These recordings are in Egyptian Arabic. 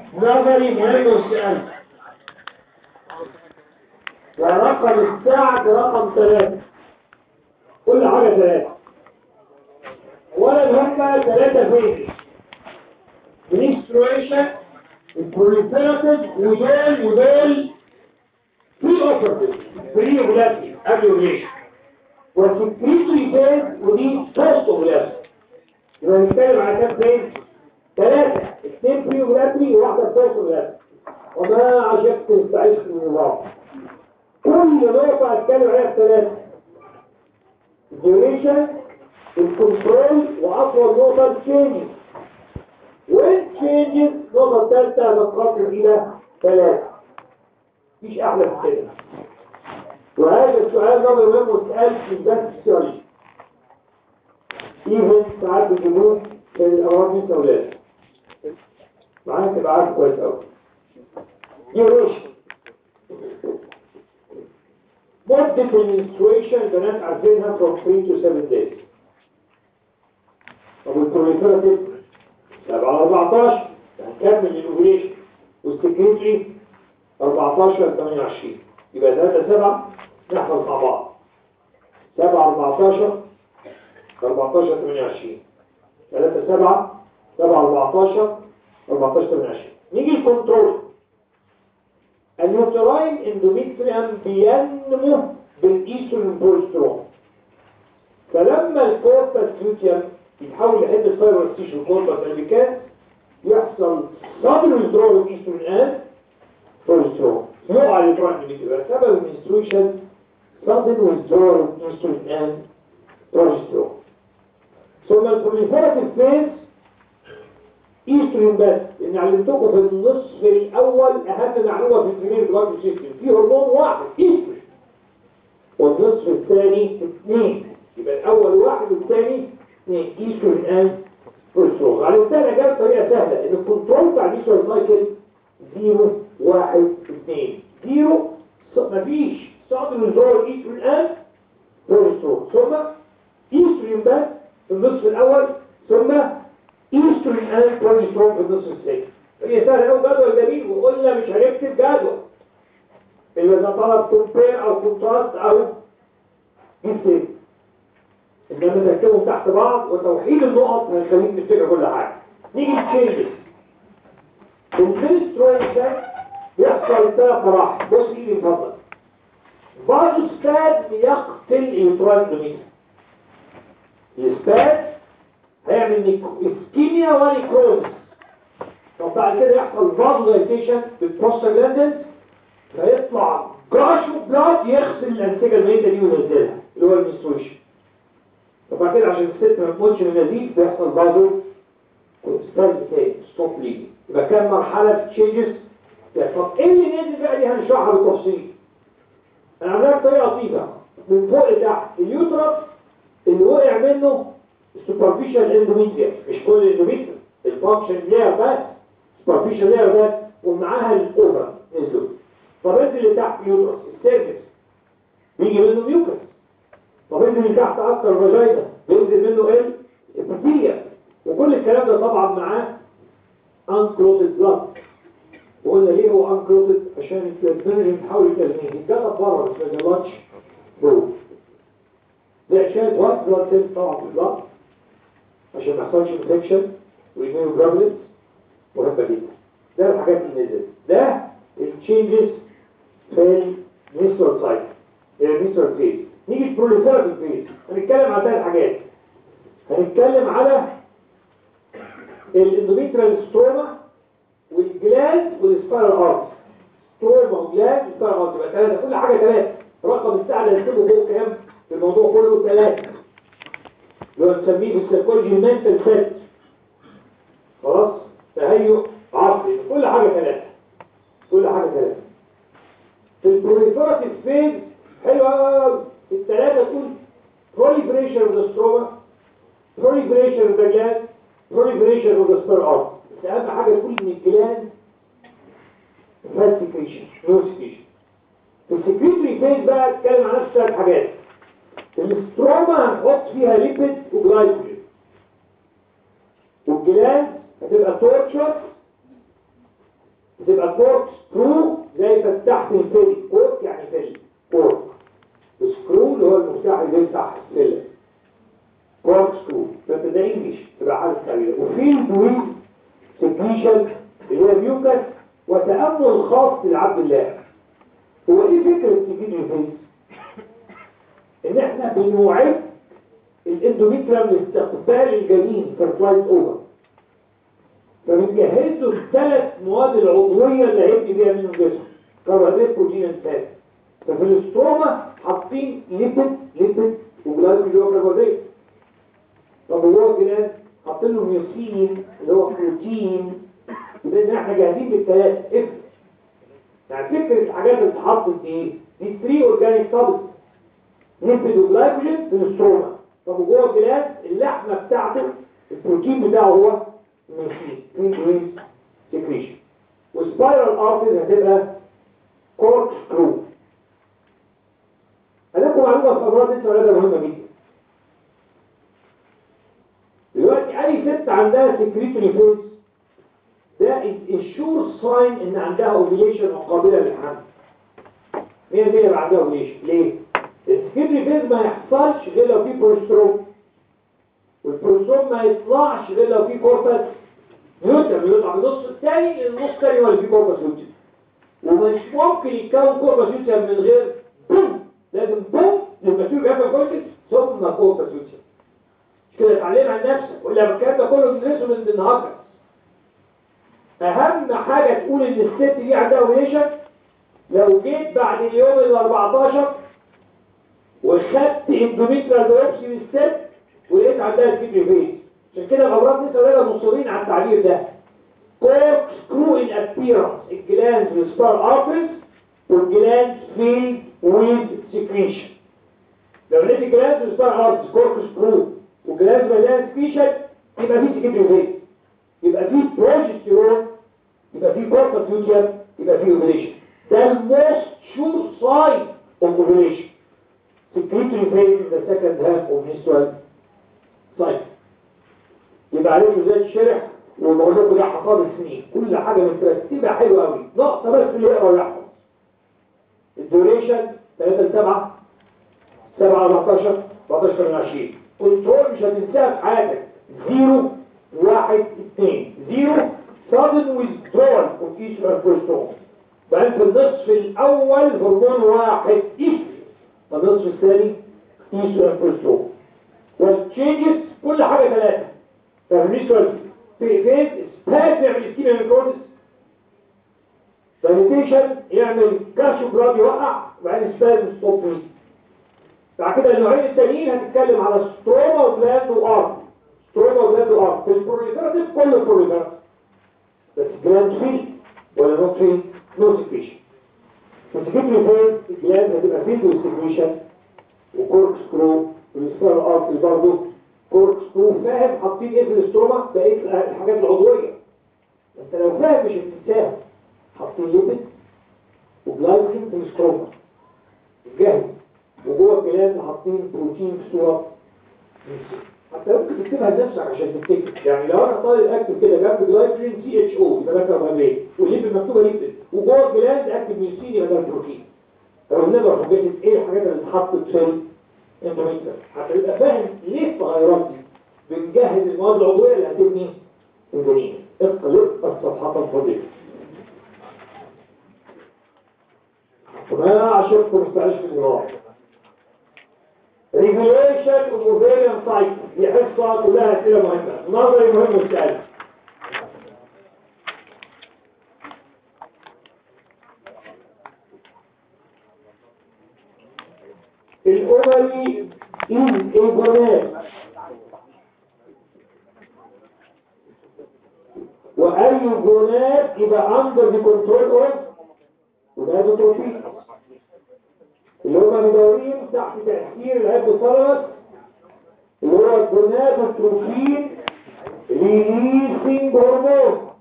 نظري مهم والسؤال ورقم الساعة رقم ثلاثة كل حاجة ثلاثة ولا هم ثلاثة فين منسترويشن البروليفيراتيف ودول ودول في اوبرتيف بري اوبلاتي قبل اوبليشن والسكريتري فيز ودي بوست اوبلاتي يبقى نتكلم على كام فيز ثلاثة اثنين بري اوبلاتي وواحدة بوست اوبلاتي وما عشقت استعيش من الله كل نقطة هتكلم عليها ثلاثة الديوريشن الكنترول واطول نقطة التشينجز والتشينجز النقطة الثالثة هتتقسم إلى ثلاثة مفيش أحلى من كده وهذا السؤال نظري مهم وسؤال في الدرس السؤالي إيفن ساعات بيجيبوه في الأراضي الدولية معاك تبقى عارف كويس أوي ديوريشن مدة المنستريشن البنات عارفينها from 3 to 7 days طب والبروليفيراتيف 7 14 هنكمل الاوفيليشن والسكريتري 14 28 يبقى 3 7 نحفظ مع بعض 7 14 14 28 3 7 7 14 14 28 نيجي الكنترول اليوتراين اندوميتريم بينمو بالايستروجين بروسترون فلما الكوربس لوتيوم يتحول لحته فايبر تيشو كوربس امريكان يحصل صدر ويزرار الايستروجين ان بروسترون يقع اليوتراين اندوميتريم سبب المنسترويشن صدر ويزرار الايستروجين ان بروسترون ثم البروليفيراتيف فيز ايستروجين بس لان علمتكم في النصف الاول اهم معلومه في الجنين بلاد سيستم في هرمون واحد ايستروجين والنصف الثاني اثنين يبقى الاول واحد والثاني اثنين ايستروجين اند بروسترون علمتها اجابه بطريقه سهله ان الكنترول بتاع الايستروجين سايكل 0 1 2 0 مفيش صادر وزار ايستروجين اند بروسترون ثم ايستروجين بس في النصف الاول ثم ايستروجين اند بروجسترون في النص الثاني هي سهله قوي جدول جميل وقلنا مش هنكتب جدول الا اذا طلب كومبير او كونتراست او جيب انما تركبهم تحت بعض وتوحيد النقط هيخليك تفتكر كل حاجه نيجي للتشينجز الفينسترويشن يحصل ثلاث مراحل بص ايدي اتفضل بعض الستاد يقتل اليوتراين الستاد هيعمل اسكيميا ونيكروز طب بعد كده يحصل فازولايزيشن بالبروستاجلاندنز فيطلع جاش بلاد يغسل الانسجه الميته دي وينزلها اللي هو المنسترويشن طب بعد كده عشان الست ما تموتش من النزيف بيحصل فازو ستاند تاني ستوب ليجي يبقى كام مرحله في تشينجز طب ايه اللي نزل بقى دي هنشرحها بالتفصيل انا عاملها بطريقه لطيفه من فوق لتحت اليوترس اللي وقع منه السوبرفيشال اندوميتريا مش كل الاندوميتريا الفانكشن لير بس سوبرفيشال لير بس ومعاها الاوفر نزلوا طب انت اللي تحت يوترس السيرفكس بيجي منه ميوكس طب انت اللي تحت اكتر فاجينا بينزل منه ايه البكتيريا وكل الكلام ده طبعا معاه انكلوتد بلاد وقلنا ليه هو انكلوتد عشان الفيرجن تحاول التلميذ يتكتب بره بس ما يجيبهاش جوه ده عشان وايت بلاد سيلز طبعا في البلاد عشان ما يحصلش انفكشن ويمينو جرابلت مهمه جدا ده الحاجات اللي نزلت ده التشينجز في الميستر سايت الميستر فيز نيجي البروليفيراتيف فيز هنتكلم على ثلاث حاجات هنتكلم على الاندوميترال ستروما والجلاند والسبايرال ارت ستروما وجلاند والسبايرال ارت يبقى ثلاثه كل حاجه ثلاثه رقم الساعه اللي هنكتبه فوق كام في الموضوع كله ثلاثه اللي هو نسميه في السيكولوجي المنتال سيت خلاص تهيؤ عصبي كل حاجه ثلاثه كل حاجه ثلاثه في البروليفيراتيف فيز حلو قوي الثلاثه تقول proliferation of the stroma proliferation of the gland proliferation of the spur arm بس اهم حاجه تقول ان الجلاند فاسيكيشن نوسيكيشن في السكريتري فيز بقى اتكلم عن نفس ثلاث حاجات الاستروما هنحط فيها ليبيد وجلايكوجين والجلاند هتبقى تورتشر تبقى كورك سكرو زي فتحت الفيل كورك يعني فيل كورك سكرو اللي هو المفتاح اللي بيفتح السلم كورك سكرو فانت ده انجلش تبقى عارف تعمله وفيلد ويز سكريشن اللي هو ميوكس وتأمل خاص لعبد الله هو ايه فكرة تجيب الفيس ان احنا بنوعد الاندوميتريم لاستقبال الجنين فيرتلايز اوفر فبنجهز له الثلاث مواد العضويه اللي هيبني بيها منهم جسم كربوهيدرات بروتين انسان ففي الاستروما حاطين ليبيد ليبيد وجلايكوجين اللي هو كربوهيدرات طب جوه الجنان حاطين له ميوسين اللي هو بروتين لان احنا جاهزين بالثلاث اف يعني فكره الحاجات اللي اتحطت دي دي 3 اورجانيك سبستنس ليبيد وجلايكوجين في الاستروما طب جوه الجلاد اللحمه بتاعته البروتين بتاعه هو الميوسين مين سكريشن وسبايرال ارتز هتبقى كورك سكرو هناخد معلومه في امراض لسه ولاده مهمه جدا دلوقتي اي ست عندها سكريتوري فيز ده الشور ساين ان عندها اوفيليشن وقابله للحمل 100% يبقى عندها اوفيليشن ليه؟ السكريتوري فيز ما يحصلش غير لو في بروستروم والبروستروم ما يطلعش غير لو في كوربس نيوتن يطلع في النص الثاني النص الثاني هو اللي فيه كوربس نيوتن ومش ممكن يتكون كوربس نيوتن من غير بوم لازم بوم يبقى فيه جنب كورتكس ثم كوربس نيوتن كده اتعلم عن نفسك ولا الكلام ده كله بندرسه من النهارده اهم حاجه تقول ان الست دي عندها اوفيليشن لو جيت بعد اليوم ال 14 وخدت اندوميترال بايوبسي من الست ولقيت عندها سكيبري فيس عشان كده الامراض لسه ولادة مصرين على التعبير ده كورك سكرو ان ابيرنس الجلاند والسبار ارترز والجلاند فيلد ويز سكريشن لو لقيت الجلاند والسبار ارترز كورك سكرو والجلاند مليان سبيشال يبقى في سكيبري فيس يبقى في بروجستيرون يبقى في كوركس يوتيوب يبقى في اوفيليشن ده الموست شور ساين اوف اوفيليشن secretory phase in the second half of menstrual cycle يبقى عليكم ازاي الشرح وبقول لكم ده حفاظ السنين كل حاجه مترتبه حلوه قوي نقطه بس اللي يقرا ويحفظ الدوريشن 3 ل 7 7 14 14 من 20 كنترول مش هتنساها في حياتك 0 1 2 0 sudden withdrawal of each progesterone بعدين في النصف الاول هرمون واحد ايش النصف الثاني ايستروجين بروسترون والتشينجز كل حاجه ثلاثه فالريسورس في فيز سباز يعمل اسكيميا ميكروزس سانيتيشن يعمل كاشو بلاد يوقع وبعدين سباز ستوب فري بعد كده النوعين التانيين هتتكلم على ستروما وبلاد وارت ستروما وبلاد وارت في البروليفيراتيف كل البروليفيراتيف بس جلاند فيل ولا نوت فيل نو سكريشن السكريتري فيز الجلاند هتبقى فيلد والسكريشن وكورك سكرو والسكرو الارتري برضه كورك سكرو فاهم حاطين ايه في الاستروما بقيت الحاجات العضويه انت لو فاهم مش هتنساها حاطين ليبيد وجلايكوجين في الاستروما جاهز وجوه الجلاند حاطين بروتين في صوره حتى ممكن تكتبها لنفسك عشان تفتكر يعني لو انا طالب اكتب كده جنب جلايكوجين سي اتش او يبقى ده كربوهيدرات والليبيد مكتوبه ليبيد وجوه الجلاند اكتب ميوسين يبقى ده بروتين لو نقدر حاجات ايه الحاجات اللي اتحطت في اندوميتر هتبقى فاهم ليه التغيرات دي بنجهز المواد العضويه اللي هتبني الجنين اقلب الصفحه الفضيله وما عشقكم استعيش في النار ريجوليشن اوف اوفيريان سايكل دي حصه كلها اسئله مهمه نظري مهم والسؤال الأمري إن إيجونات وأي جونات يبقى under the control of وده توفيق اللي هما مدورين تحت تأثير الهيبوثالاموس اللي هو الجونات التروفين ريليسينج هرمون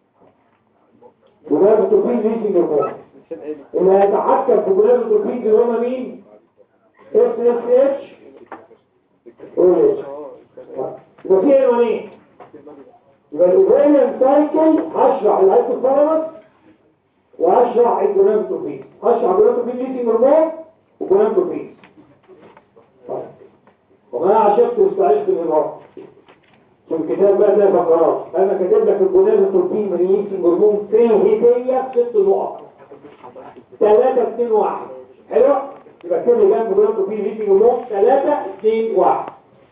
جونات التروفين ريليسينج هرمون اللي هيتحكم في جونات التروفين اللي هما مين؟ اس اس اتش او اتش يبقى في عنوانين يبقى الاوفيريان سايكل هشرح الهيبوثالاموس واشرح الجونادوتروبين اشرح الجونادوتروبين ليتنج هرمون وجونادوتروبين طيب وما عشقت واستعشت من الوقت في الكتاب بقى ده فقرات انا كاتب لك الجونادوتروبين ريليسنج هرمون في هديه ست نقط 3 2 1 حلو يبقى كده جنب جونادوتروبين ريليسنج هرمون 3 2 1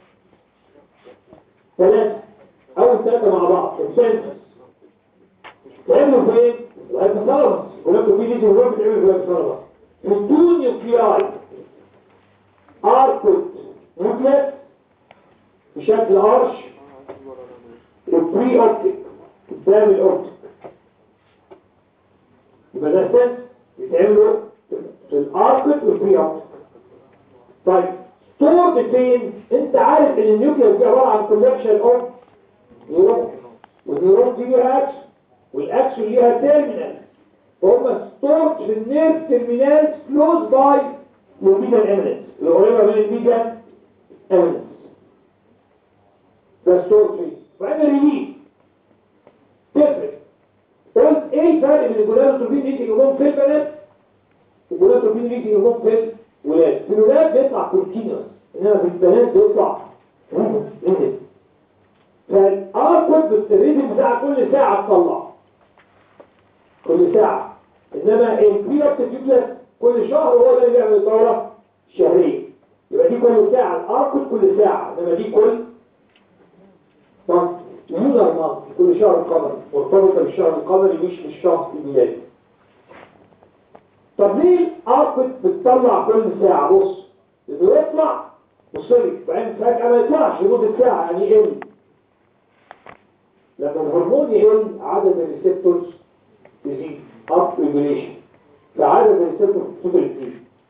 ثلاثة أول ثلاثة مع بعض السنسس تعملوا فين؟ الهيبوثالاموس ولكن في دي هرمون بتعمل في الهيبوثالاموس الدون نيوكلياي اركود نيوكليس بشكل ارش والبري اوبتيك قدام الاوبتيك يبقى ده سنس بيتعملوا في الاركود والبري اوبتيك طيب ستورد فين انت عارف ان النيوكليس دي عباره عن كولكشن اوف نيورون والنيورون دي ليها اكس والاكس ليها تيرمينال فهم ستورد في النيرف تيرمينال كلوز باي الميديان اميننس اللي قريبه من الميديان اميننس ده ستورد فين وبعدين ريليف تفرق قلت ايه الفرق بين الجلوتروبين ليتنج هرمون في البنات والجلوتروبين ليتنج هرمون في الولاد في الولاد بيطلع كونتينوس انما في البنات بيطلع ريزم فالاركود الريزم بتاع كل ساعه تطلع كل ساعه انما البري اوبتيكولاس كل شهر هو ده اللي بيعمل الدوره الشهريه يبقى دي كل ساعه الاركود كل ساعه انما دي كل طب يوزر مانث كل شهر قمري مرتبطه بالشهر القمري مش بالشهر الميلادي طب ليه الاركود بتطلع كل ساعه بص انه يطلع وصلي بعدين فجأة ما يطلعش لمدة ساعة يعني يقل لما الهرمون يقل عدد الريسبتورز يزيد اب ريجوليشن فعدد الريسبتورز تفضل تزيد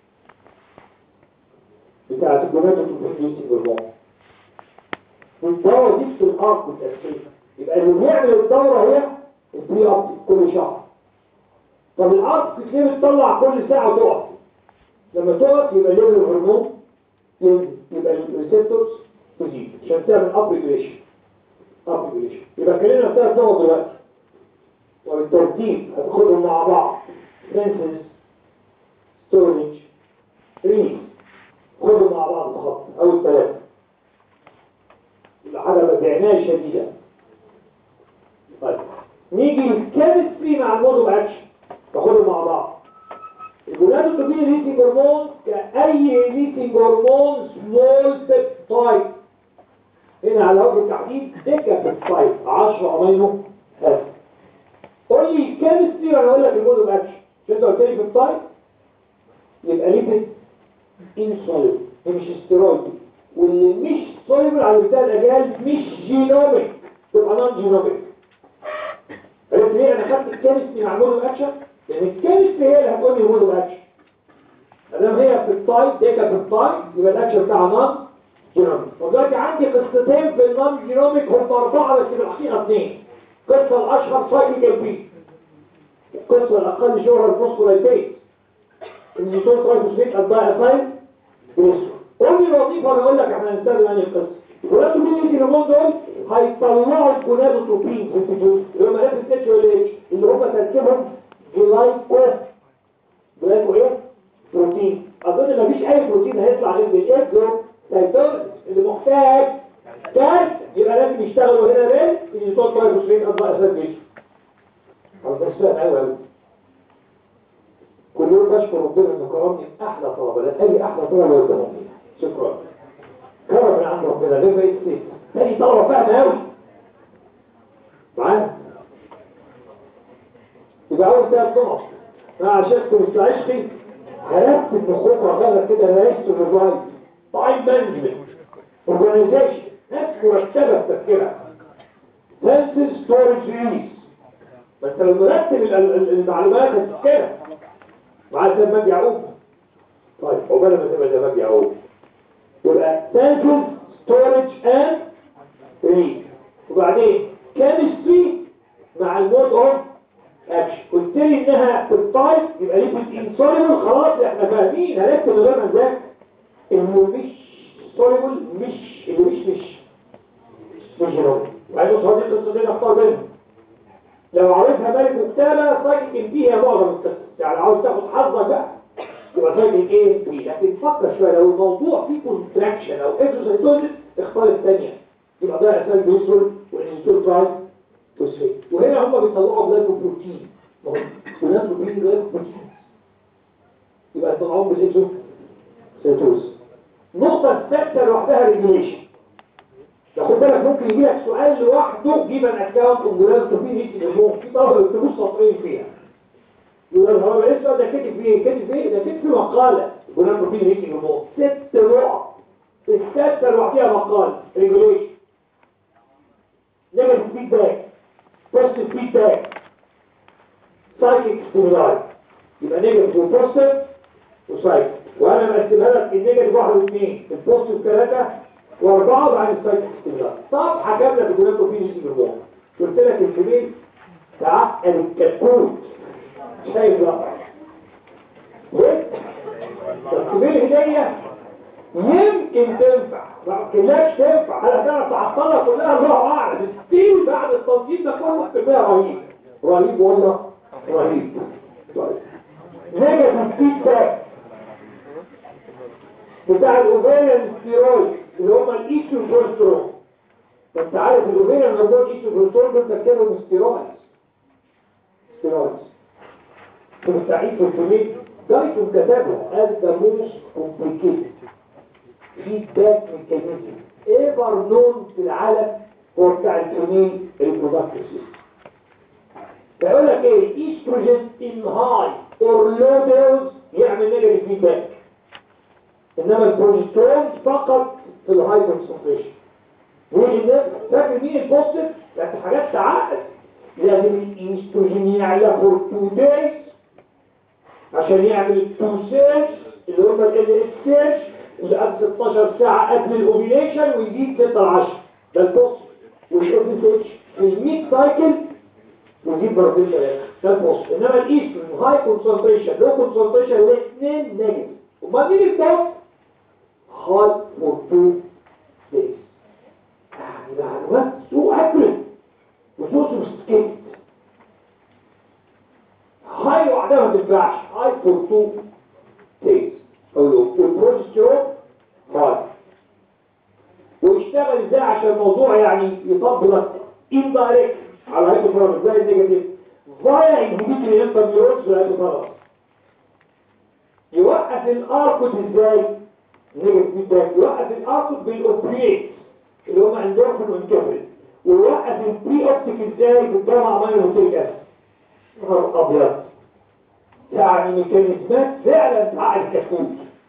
بتاعت الجونادوتروبين هرمون والدورة دي في الارك والتأثير يبقى اللي بيعمل الدورة هي البري اوبتيك كل شهر طب الارك ليه بتطلع كل ساعة وتقف لما تقف يبقى ليفل الهرمون يبقى الريسبتورز تزيد عشان تعمل اب ريجوليشن اب ريجوليشن يبقى كلنا في ثلاث نقط دلوقتي وبالترتيب هتاخدهم مع بعض سنسز ستورج ريليز خدهم مع بعض بخط اول ثلاثه يبقى حاجه بعنايه شديده طيب نيجي الكيمستري مع المود اوف اكشن ناخدهم مع بعض الجلوتامين ليتنج هرمون كأي ليتنج هرمون سمول بيبتايد هنا على وجه التحديد ديكا بيبتايد 10 امينو اسيد قول لي الكيمستري وانا اقول لك المود اوف اكشن مش انت قلت لي بيبتايد يبقى ليبيد انسولين مش استيرويد واللي مش سوليبل على مثال الاجيال مش جينوميك تبقى نون جينوميك عرفت ليه انا خدت الكيمستري مع المود اوف اكشن لان الكيمستري هي اللي هتقول لي المود اوف اكشن ادام هي في التايب ديكا في التايب يبقى الاكشن بتاعها نون جينوميك ودلوقتي عندي قصتين في النون جينوميك هم اربعه بس في الحقيقه اثنين القصه الاشهر سايكل البي القصه الاقل شهره الفوسفولايتيز النيوتون ترايفوسفيت الدايثايل بيسو قول لي الوظيفه انا اقول لك احنا هنستخدم انهي القصه ولكن مين يجي الهرمون دول هيطلعوا الجونادوتروبين في الفيديو اللي هم اف اس اتش وال اتش اللي هم تركيبهم جلايكو جلايكو ايه؟ بروتين اظن مفيش اي بروتين هيطلع غير بالاكزو سايتوز اللي محتاج كاس يبقى لازم يشتغلوا هنا بين النيوتون ترايفوسفيت الدايثايل بيسو خلاص ده سهل قوي قوي كل يوم بشكر ربنا انه كرمني احلى طلبه لا اي احلى طلبه قدامهم شكرا كرم من عند ربنا ليه بقيت سيف تاني طلبه فاهمه قوي معانا يبقى اول ثلاث نقط مع شركه مستعشقي هرتب مخوف وغير كده رئيس الرجاي تايم مانجمنت اورجانيزيشن ناس مرتبه في تفكيرها سنسز ستورج ريليس بس لو مرتب ال- ال- المعلومات هتفكرها مع الدماغ يعقوب طيب عقبال ما تبقى الدماغ يعقوب يبقى سنسز ستورج اند ريليس وبعدين كيمستري مع المود اوف اكشن قلت لي انها في الطايف يبقى ليه في الانسوليبل خلاص احنا فاهمين هنكتب من غير ما نذاكر انه مش سوليبل مش اللي مش مش مش جنوب وعايز صديق القصه دي نختار بينهم لو عاوزها ملك وكتابة سايكل بي هي معظم القصة يعني عاوز تاخد حظك بقى يبقى سايكل ايه بي لكن فكر شوية لو الموضوع فيه كونتراكشن او اكسوسايتوزيس اختار الثانية يبقى ده اساس بيوصل والانستول ترايب فوسفيت وهنا هم بيطلعوا جلايكوبروتين والجلايكوبروتين جلايكوبروتين يبقى يطلعوهم بالاكسوسايتوز النقطة الثالثة لوحدها ريجوليشن خد بالك ممكن يجي لك سؤال لوحده جيب ان اكونت انجولان تفيد هيك الهرمون في طلبه يكتبوه سطرين فيها يقول هو ايه السؤال ده كاتب فيه كاتب فيه ده كاتب في مقاله انجولان تفيد هيك الهرمون ست نقط السادسه لوحدها مقال ريجوليشن نيجاتيف فيدباك بوزيتيف فيدباك سايكيك ستيمولاي يبقى نيجاتيف وبوزيتيف وسايكيك وانا مرتبها لك النيجاتيف واحد واثنين البوزيتيف ثلاثه واربعه بعد السايكل استمرار صفحه كامله في جملته فيه نيجي بالروح قلت لك الكبير تعقل الكتكوت شايف بقى الكبير هديه يمكن تنفع ما كلاش تنفع انا كانت تعطلها كلها الله اعلم ستيل بعد التنظيم ده كله كميه رهيب رهيب والله رهيب طيب نيجاتيف فيدباك بتاع الاوفيريان ستيرويد اللي هم الايسوبروسترون انت عارف الاوفيريان هرمون ايسوبروسترون دول تركيبهم ستيرويد ستيرويد مستعيد في الكمية دايتون كتبها as the most complicated feedback mechanism ever known في العالم هو بتاع الكمين reproductive system فيقول لك ايه ايستروجين in high or low dose يعمل negative feedback انما البروجسترون فقط في الهاي كونسنتريشن والناس فاكر مين البوزيتيف لكن حاجات تعقد لازم الايستروجين يعلى فور 2 دايز عشان يعمل التو سيرج اللي هم ال اتش سيرج اللي قبل 16 ساعه قبل الاوفيليشن ويزيد 6 ل 10 ده البوزيتيف والاوفيل اتش في ال 100 سايكل ويزيد مرتين ثلاثه ده البوزيتيف انما الايستروجين هاي كونسنتريشن لو كونسنتريشن واثنين نيجاتيف امال مين البوزيتيف hard for two days يعني معلومات سوء أكل وسوء سوستيكيت هاي وعدها ما تنفعش هاي for two days والبروجستيرون هاي ويشتغل ازاي عشان الموضوع يعني يطبق اكتر indirect على الهايبوثالاموس زي النيجاتيف فايا انهبيتوري انترنيورونز في الهايبوثالاموس يوقف الاركوت ازاي نيجاتيف فيدباك يوقف الاركوت بالاوبريت اللي هم اندورفين وانكفرين ويوقف البري اوبتيك ازاي بالجامعه امينو نوتيك اسيد نهار ابيض يعني ميكانيزمات فعلا تعقل الكتكوت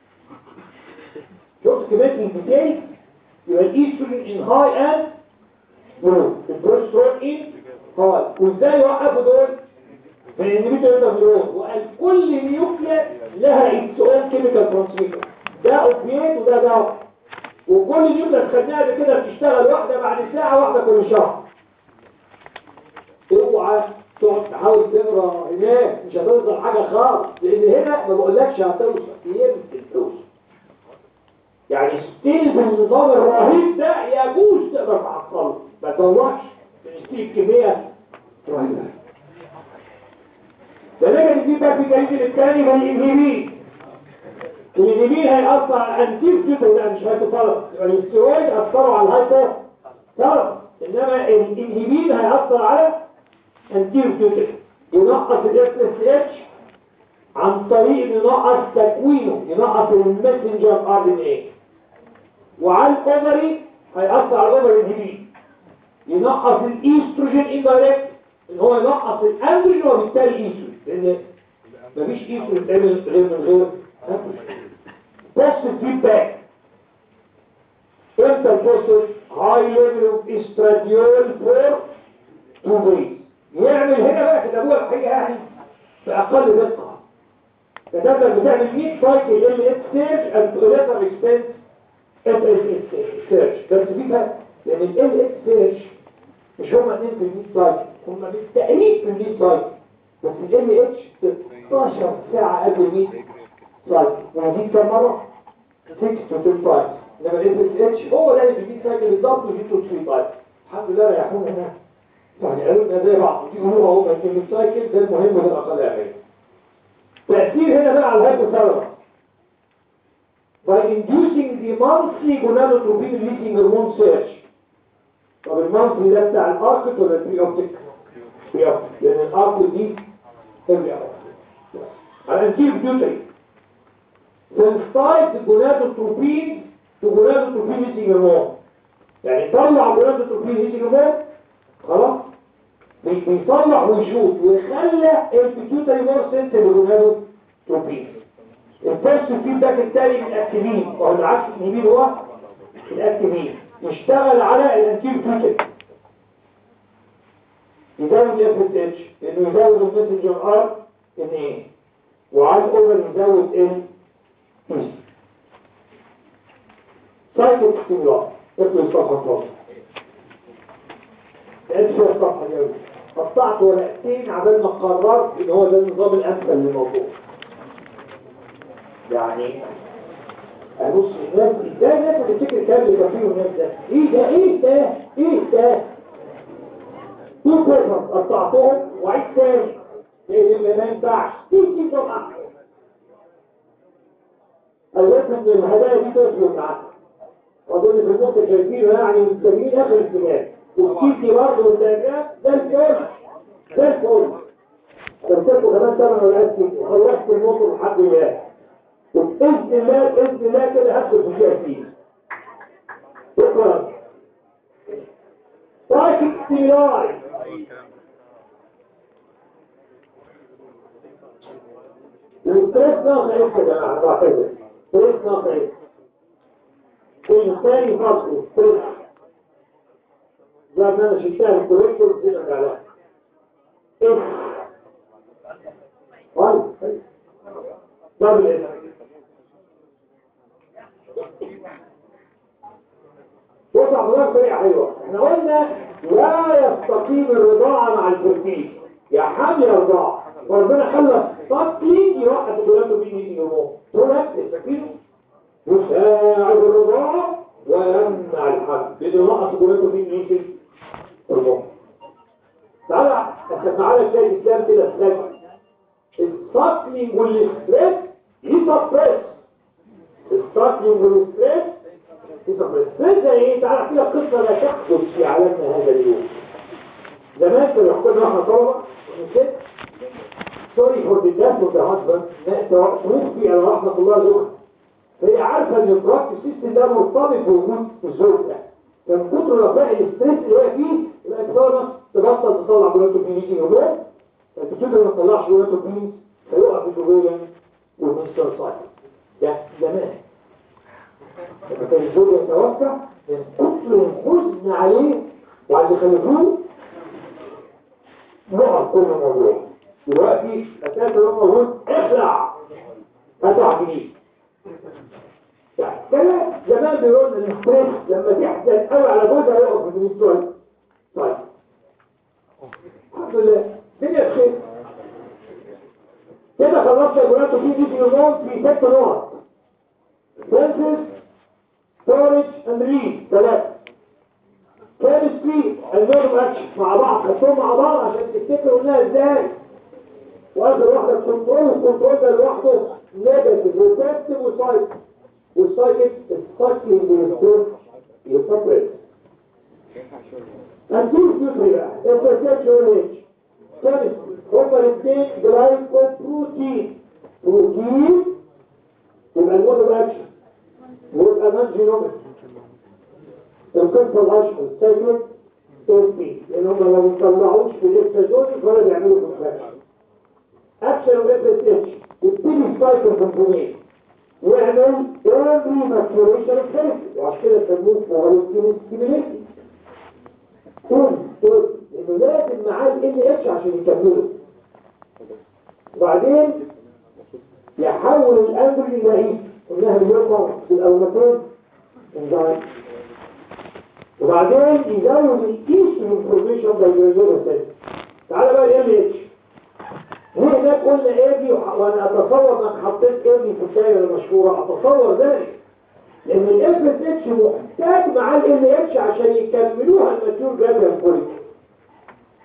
شفت كمان الديتيل يبقى الايستروجين ان هاي اند لو البروسترون ان هاي وازاي يوقفوا دول من الانهبيتور انترفيرون وقال كل نيوكليا لها اتس اون كيميكال ترانسميتر ده اوبيات وده دواء وكل نيوكليا خدناها قبل كده بتشتغل واحده بعد ساعه واحده كل شهر اوعى تقعد تحاول تقرا هناك مش هتوصل حاجه خالص لان هنا ما بقولكش هتوصل يمكن توصل يعني ستيل بالنظام الرهيب ده يجوز تقدر تعطله ما تطلعش ستيل كميه رهيبه ده نجد دي بقى في الجريد الثاني من الانهبين الانهبين هيأثر على الانتيف جدا ده مش هيتطلب يبقى الاسترويد أثروا على الهايبو طلب انما الانهبين هيأثر على انتيف جدا ينقص الاس اس اتش عن طريق ينقص تكوينه ينقص المسنجر ار ان اي وعلى الاوفري هيأثر على الاوفري انهبين ينقص الايستروجين اندايركت ان هو ينقص الاندروجين وبالتالي الايستروجين لان مفيش ايستروجين بيتعمل غير من غير بوست فيدباك امتى البوست هاي ليفل اوف استراديول فور تو ويز يعمل هنا بقى كتبوها الحقيقه يعني باقل دقه كتبنا بتعمل 100 سايكل ال اس سيرج اند تو ليتر اكستنت اس اس سيرج بس فيها لان ال اس سيرج مش هما اتنين في ال 100 سايكل هما بالتقريب في ال 100 سايكل بس ال اتش 16 ساعه قبل ال 100 سايكل وهديك كام مره 6 to 10 سايكل انما ال اس اتش هو ده اللي في ال 100 سايكل بالظبط وجبته 3 سايكل الحمد لله ريحونا هنا يعني قالوا لنا زي بعض يقولوا هو كلمة سايكل ده المهم وده الأقل أهمية تأثير هنا بقى على الهايبوثالاموس by inducing the monthly gonadotropin releasing hormone surge طب المنثلي ده بتاع الاركت ولا البري اوبتيك؟ بري اوبتيك لأن الاركت دي هيفري اوبتيك على انتير بيوتري sensitize the gonadotropin to gonadotropin releasing hormone يعني طلع gonadotropin releasing hormone خلاص بي- بيطلع ويشوط ويخلى البيتيوتري مور سنسيتيف للجونادوتروبين الفيرست فيدباك التالي من الاكتيفين وهو العكس اليمين هو الاكتيفين يشتغل على الانتير بيوتري يزود اف اس اتش انه يزود المسنجر ار ان ايه وعلى الاوفر يزود ال اي سايكل ستيمولار اقرا الصفحه 12 لقيت فيها الصفحه دي أوي. قطعت ورقتين عبال ما قررت ان هو ده النظام الامثل للموضوع يعني ابص الناس ازاي الناس اللي بتفتكر الكلام اللي كان فيه الناس ده ايه ده ايه ده ايه ده تو بيرفر قطعتهم وعيد تاني ايه اللي ما ينفعش دي دي طبعا قلت ان الهدايا دي تفرق معاك واظن في المنطقه شايفينه يعني مستنيين اخر الكتاب والكيسي برضه والدجاج ده الفل ده الفل تمسكوا كمان ثمن ولا اسكت وخلصت الموضوع لحد الله وباذن الله باذن الله كده هدخل في الشيء فيه شكرا سايكل ستيمولاي الستريس ناقص يا جماعه بعتذر ستريس ناقص الثاني فصل ستريس زي ما انا شفتها الكوريكتور دي عليها اف طيب دبل اف بص حضرتك طريقه حلوه احنا قلنا لا يستقيم الرضاعه مع البروتين يا حامل يا رضاعه وربنا خلى الطفل يوقف ولاده بين يجي يومه تقول تستفيد يساعد الرضاعه ويمنع الحمل لانه يوقف ولاده بين يجي يومه تعالى اخد معانا كده الاسلام كده اسلام الساكلينج والستريس يسبريس الساكلينج والستريس يسبريس ستريس زي ايه تعالى احكي لك قصه لا تحدث في عالمنا هذا اليوم زمان كانوا يحكوا لنا احنا طلبه ست سوري فور ذا ديث اوف ذا هازبند توفي على رحمه الله زوجها فهي عارفه ان البراكتس سيستم ده مرتبط بوجود الزوج ده كان كتر رفاع الاستريس اللي هي فيه يبقى الكلامه تبطل تطلع بولاتوبين يجي يومين الكتر ما تطلعش بولاتوبين فيقع في الجوبيا والمنستر سايكل ده زمان لما كان الزوج يتوفى من كتر الحزن عليه وعلى اللي خلفوه نقع كل الموضوع دلوقتي اساسا لما موجود اخلع هتقع جديد يعني كان زمان بيقول ان الستريس لما تحزن قوي على جوزها يقف في الجديد طيب الحمد لله الدنيا بخير كده خلصت الجولات وفي دي في يومون في ست نقط سنسس ستورج اند ريد ثلاثة كيمستري النورم اكشن مع بعض خدتهم مع بعض عشان تفتكروا قلناها ازاي واخر واحدة كنترول والكنترول ده لوحده نيجاتيف وبوزيتيف وسايكل والسايكل السايكلينج بالستور يسبريت هنشوف فكري بقى البرسبشن ايج كيمستري هما الاثنين جلايكو بروتين بروتين يبقى المودر اكشن ويبقى نون جينوميك القصه الاشهر سايكل توفي لان هم ما بيطلعوش في الاستاجوني ولا بيعملوا كونتراكشن اكشن واف اس اتش يبتدي السايكل كومبونيت ويعمل ايرلي ماتيوريشن اوف سيلز وعشان كده سموه فوالستين ستيميليتي تون تون لانه لازم معاه ال ان اتش عشان يكمله وبعدين يحول الامبري الى ايه قلناها اليوم في الاولمتين انزايم وبعدين يزود الايست انفورميشن بايولوجيكال سيل تعالى بقى ال اتش هنا هناك قلنا ايه دي وانا اتصور انك حطيت ايه في الدايره المشهوره اتصور ذلك لان الاف اس اتش محتاج مع ال اتش عشان يكملوها الماتيور جراديان فوليك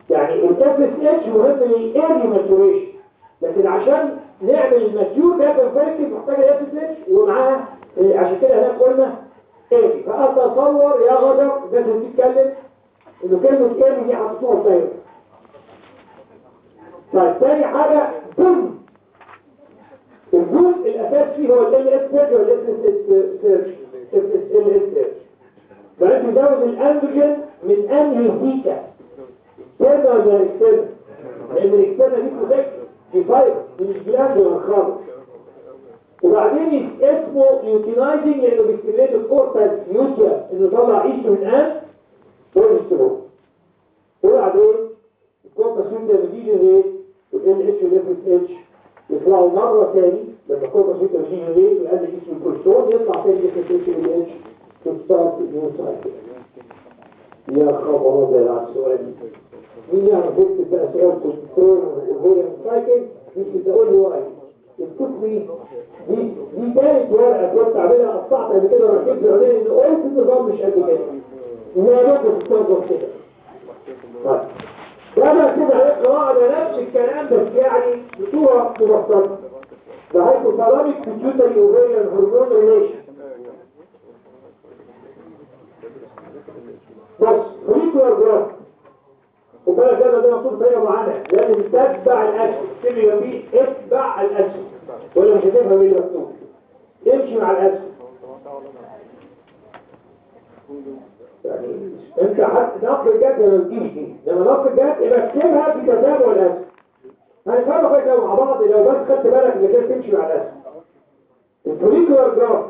يعني الاف اس اتش مهم للايرلي ماتوريشن لكن عشان نعمل الماتيور ده كونفرتيف محتاج الاف اس اتش ومعاها إيه، عشان كده هناك قلنا ايرلي فاتصور يا غدر الناس اللي بتتكلم انه كلمه ايرلي دي حطيتوها ازاي طيب تاني حاجه بوم الجزء الاساسي فيه هو ال اس سيرش وال اس اس سيرش ال اس سيرش فانت تزود الاندروجين من انهي فيتا كده ولا الاكسترنال لان الاكسترنال دي بروتكت دي فايبر دي مش جلاندولار خالص وبعدين اسمه يوتيلايزنج لانه بيستمريت الكورتاكس يوتيا انه يطلع ايشو من ان بروجسترون وبعدين الكورتاكس يوتيا بيجي ريت والان اتش والاف اس اتش يطلعوا مرة تاني لما الكورتاكس يوتيا بيجي ريت ويقلل اسم الكورتون يطلع تاني الاف اس اتش والاتش تستارت النيو سايكل يا خبر ابيض على السؤال مين يعرف يكتب بقى سؤال كنترول وهي سايكل مش تقول لي واي الكتب دي دي دي تالت ورقه كنت عاملها قطعت قبل كده وركبت عليها ان قلت النظام مش قد كده انها ممكن تتصور كده طيب ده انا كده عليه قراءه ده نفس الكلام بس يعني بصوره مبسطه ده هايبوثالاميك بيتيوتري اوفيريان هرمون ريليشن بص ريكوار جراف وبالك ده ده مطلوب طريقه معينه لازم تتبع الاسهم تكتب جنبيه اتبع الاسهم ولا مش هتفهم اللي مكتوب امشي مع الاسهم يعني انت حتى نقل الجد ما تجيش دي لما نقل الجد يبقى اكتبها في تتابع الاسهم هنفهمها كويس قوي مع بعض لو بس خدت بالك ان كده تمشي مع الاسهم الفوليكولار جراف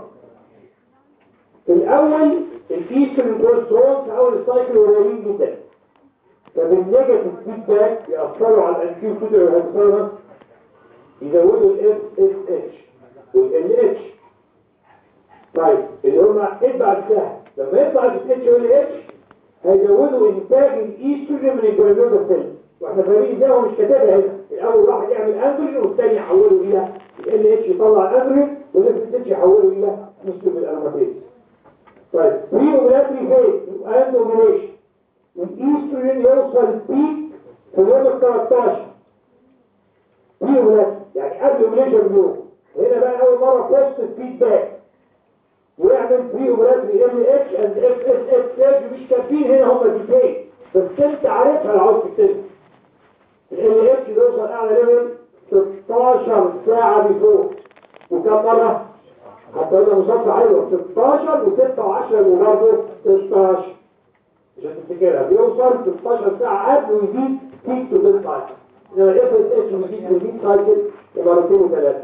الاول الايسترن كولسترول في اول السايكل قريبين جدا فبالنيجاتيف فيدباك يأثروا على الانكيو فيدر والهيبوثالامس يزودوا الاس اس اتش والال اتش طيب اللي هم اتبع السهم لما يطلع الاس اتش والال اتش هيزودوا انتاج الايستروجين من الجلوكوز سيل واحنا فاهمين ازاي هو مش كاتبها هنا الاول واحد يعمل اندروجين والثاني يحوله الى ال اتش يطلع الاندروجين والاس اتش يحوله الى نسبه الالوماتيز طيب بري اوبراتري فيز اند اوبريشن الايستروجين يوصل بيك في اليوم ال 13 بري اوبراتري يعني قبل اوبريشن بيوم هنا بقى اول مره بوست فيدباك ويعمل بري اوبراتري ام اتش اند اف اس اس سيرج مش كاتبين هنا هم الاثنين بس انت عارفها لو عاوز تكتبها ال اتش بيوصل اعلى ليفل 16 ساعه بيفوق وكم مره حتى قلنا مصفى حلوة 16 و6 و10 وبرضه 16 عشان تفتكرها بيوصل 16 ساعة قبل ويزيد بيك تو بيك سايكل انما الاف اس اتش ويزيد ويزيد سايكل مرتين وثلاثة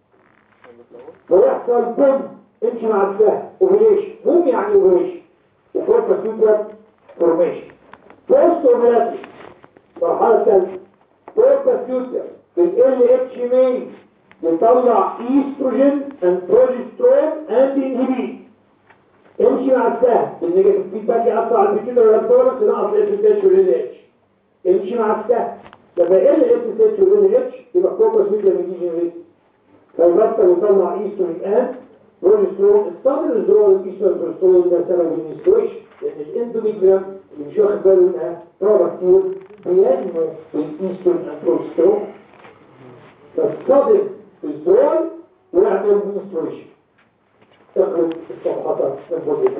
ويحصل بوم امشي مع السهم اوفيليشن بوم يعني اوفيليشن وكورتا سوبر فورميشن بوست اوفيلاتري مرحلة ثالثة كورتا سوبر بالال اتش مين يطلع ايستروجين اند بروجسترون اند انهبين امشي مع السهم بالنيجاتيف فيدباك يأثر على البيتيوتر والابتورس ينقص الاس اس اتش والان اتش امشي مع السهم لما يقل الاس اس اتش والان اتش يبقى كوكس ميديا ميديجنريت فيبطل يطلع ايستروجين اند بروجسترون استمر الزرار الايستروجين بروجسترون ده سبب الانسترويشن لان الاندوميتريم اللي مش واخد باله منها بروبكتير بينمو الايستروجين اند بروجسترون فالصدر الزرار ويعمل انسترويشن تقرب الصفحات البوزيتيف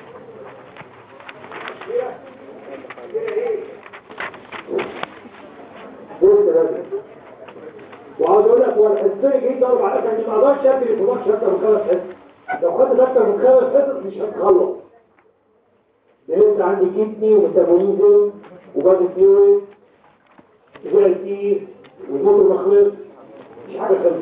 دول ثلاثة وعاوز اقول لك هو الحسين جديد اربع حصص ما اقدرش ابني الفضاء اكتر من خمس حصص لو خدت اكتر من خمس حصص مش هتخلص لسه عندي كيدني وميتابوليزم وبادي فيوري وجي اي تي وموتور مخلط مش حاجه خلصت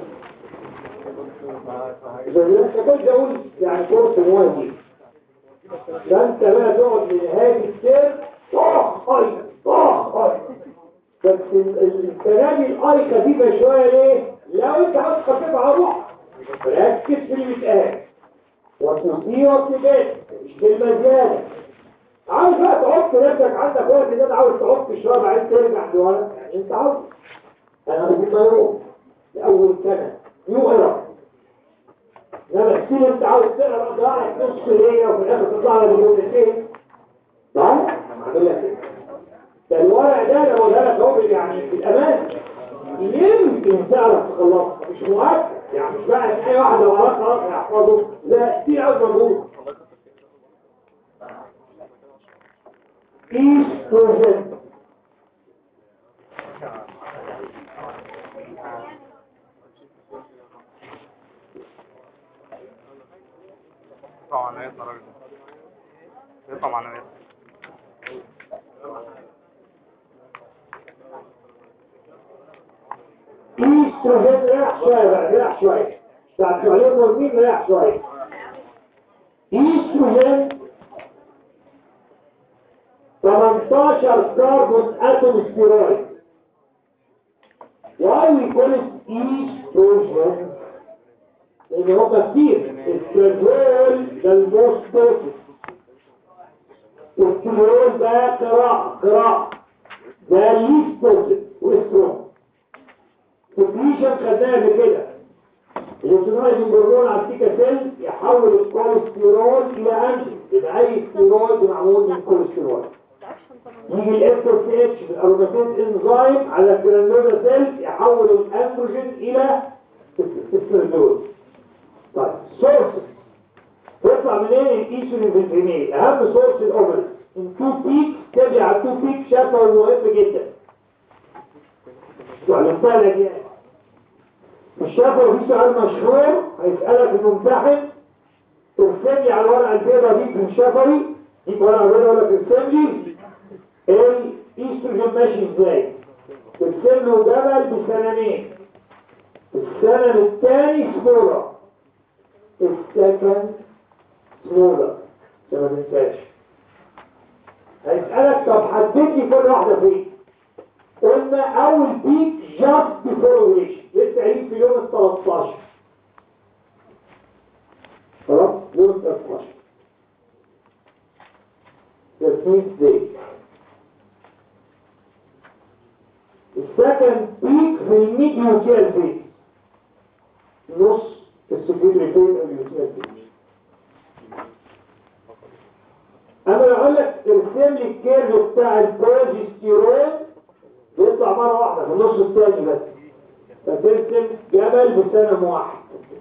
إذا كنت أقول يعني كورس موازي ده أنت بقى تقعد لنهاية السير طخ أي طخ أي بس الكلام الأي خفيفة شوية ليه؟ لو أنت عاوز تخففها روح ركز في اللي بيتقال وتنسيه وتبات مش كلمة زيادة عاوز بقى تعط نفسك عندك وقت ان انا عاوز تعط شويه بعدين ترجع لورا يعني انت عاوز انا بجيب ما يروح لاول سنه نيو ايرا لما كتير انت عاوز تقرا ضاعت نص ليله وفي الاخر تطلع لك جملتين طيب اعمل لك ايه ده الورق ده انا بقولها لك اهو يعني في الامان يمكن تعرف تخلصها مش مؤكد يعني مش بقى ان اي واحد لو قرأت خلاص هيحفظه لا كتير قوي مجهود ايستروجين يطلع معنوياتنا راجل يطلع معنوياتنا ايستروجين رايح شويه بقى رايح شويه بعد شويه مين رايح شويه ايستروجين 18 كربون اتوم ستيرويد why we call it estrogen لان هو كتير السترول ده الموست بوتنت السترول ده قراءة قراءة ده ليست بوتنت واسترون تكريشن خدناها قبل كده الاسترون الهرمون على السيكا سيل يحول الكوليسترول الى انجل يبقى اي ستيرويد معمول من كوليسترول يجي الاف اس اتش الاروماتيز انزيم على الجرانولا سيل يحول الاندروجين الى استرول طيب سورس تطلع منين الايسولين في الفيميل اهم سورس الاوفر التو بيك تبع على التو بيك شكوى مهم جدا وعلمتها لك يعني الشكوى في سؤال مشهور هيسألك الممتحن ارسم لي على الورقه البيضاء دي من شفوي دي ورقه بيضاء يقول لك ارسم لي الايستروجين ماشي ازاي ارسم له جبل بسنانين السنن الثاني سمولة السكند سمولة عشان ما تنساش هيسألك طب حدد لي كل واحدة فين قلنا أول بيك جاست بيفور ويش لسه عيد في يوم ال 13 خلاص يوم ال 13 13th day السكند بيك في الميد يوتيال فين نص السكيدري فين اليوتيال فين انا اقول لك ارسم لي الكيرف بتاع البروجستيرون بيطلع مره واحده في النص الثاني بس فترسم جبل بسنه واحد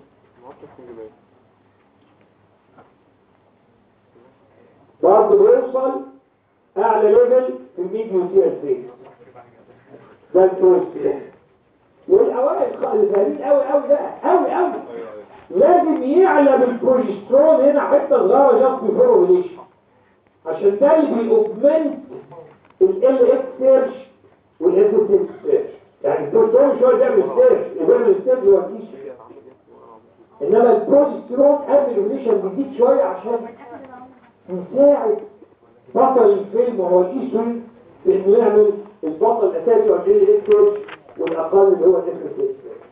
برضه بيوصل اعلى ليفل في الميد يوتيال فين ده البروجستيرون والاوائل اللي فاهمين قوي قوي ده قوي قوي لازم يعلى بالبروجسترون هنا حته صغيره جاست بيفور اوفيليشن عشان ده اللي بيأوجمنت ال اف سيرش والاف اس سيرش يعني الدكتور مش هو اللي بيعمل سيرش اللي بيعمل السيرش هو التيشن انما البروجسترون قبل الاوفيليشن بيزيد شويه عشان يساعد بطل الفيلم وهو الايسون في انه يعمل البطل الاساسي هو ال اف سيرش والاقل اللي هو الاف اس